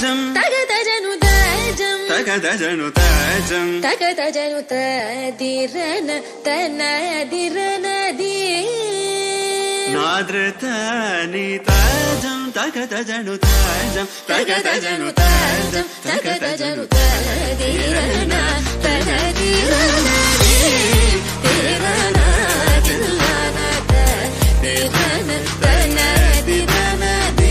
తాజం తగతజను తజం తగదజను తాజం తగతజను తదిరన తనదిరనది నాద్రతాని తాజం తగదజను తాజం తగదజను తాజం తగతజను తదిరన తనదిరనది తిరన తిల్లన తదిరన తనదిరనది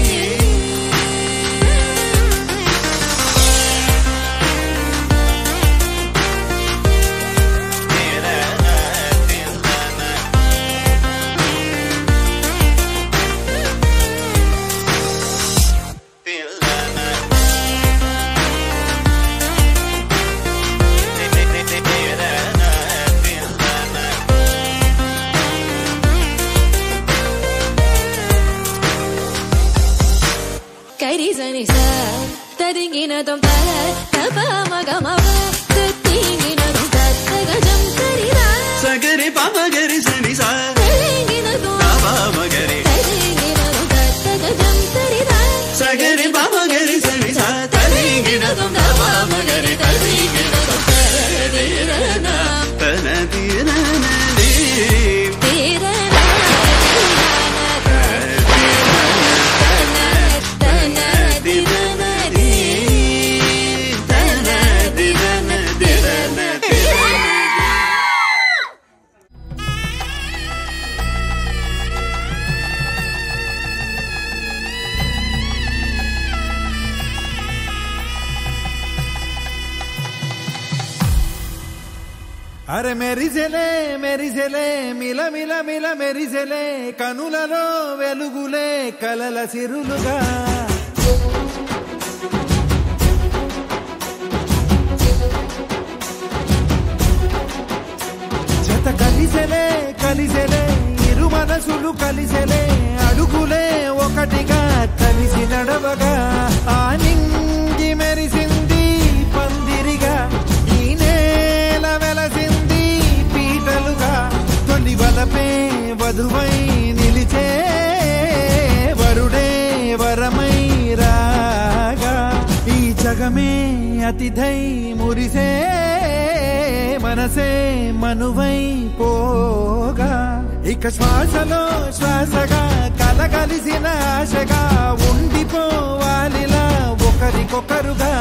కరిసని స తరింగినదం తల తప మగ మగ తరింగినదం తగజం తరిరా సగరి పమగరి సని సా తరింగినదం మగరి తరింగినదం తగజం తరిరా సగరి పమగరి సని సా తరిగినదం మగరి తరింగినదం తరిరన తనదిరనది తిరన తనదిరనది అరే మెరిసెలే మెరిసెలే మిల మిల మిల మెరిసెలే కనులలో వెలుగులే కలల సిరులుగా జత కలిసెలే కలిసెలే ఇరు మనసులు కలిసెలే అడుగులే ఒకటిగా కలిసి నడవగా ఆ నింగి మెరిసింది పందిరిగా ఈ నేల వెలసింది పీటలుగా తొలి వలపే వధువై నిలిచే వరుడే వరమై రాగా ఈ జగమే అతిథై మురిసే మనసే మనువై పోగా ఇక శ్వాసలో శ్వాసగా కలగలిసిన ఆశగా ఉండిపోవాలిలా ఒకరికొకరుగా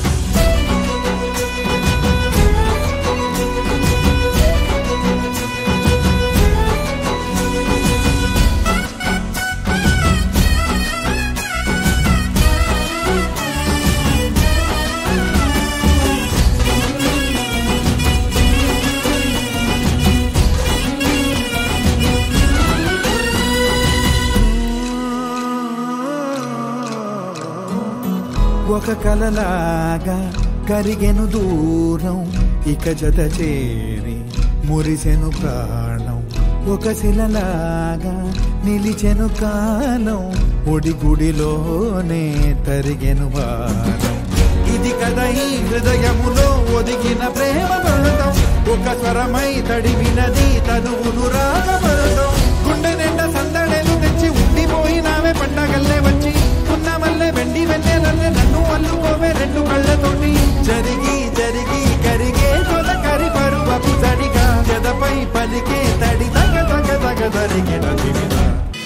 ఒక కలలాగా కరిగెను దూరం ఇక జత చేరి మురిసెను ప్రాణం ఒక శిలలాగా నిలిచెను కాలం ఒడి గుడిలోనే తరిగెను వారం ఇది కదా ఈ హృదయములో ఒదిగిన ప్రేమ పర్వతం ఒక స్వరమై తడివినది తనువును రాగపడతాం గుండె నిండా సందడేలు తెచ్చి ఉండిపోయినావే పండగల్లే వచ్చి ఉన్న మల్లె వెండి వెన్నెలల్లే నన్ను అల్లుకోవే రెండు కళ్ళతోటి జరిగి జరిగి కరిగే తొల కరి పరువపు తడిగా జదపై పలికే తడి తగ తగ తగ తరిగిన తిరిగా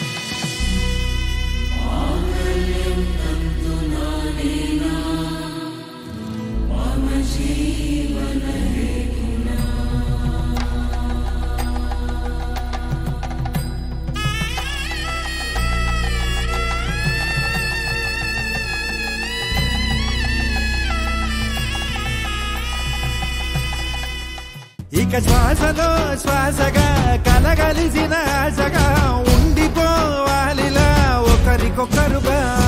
ఇక శ్వాసలో శ్వాసగా కలగలిసిన ఆశగా ఉండిపోవాలిలా ఒకరికొకరుగా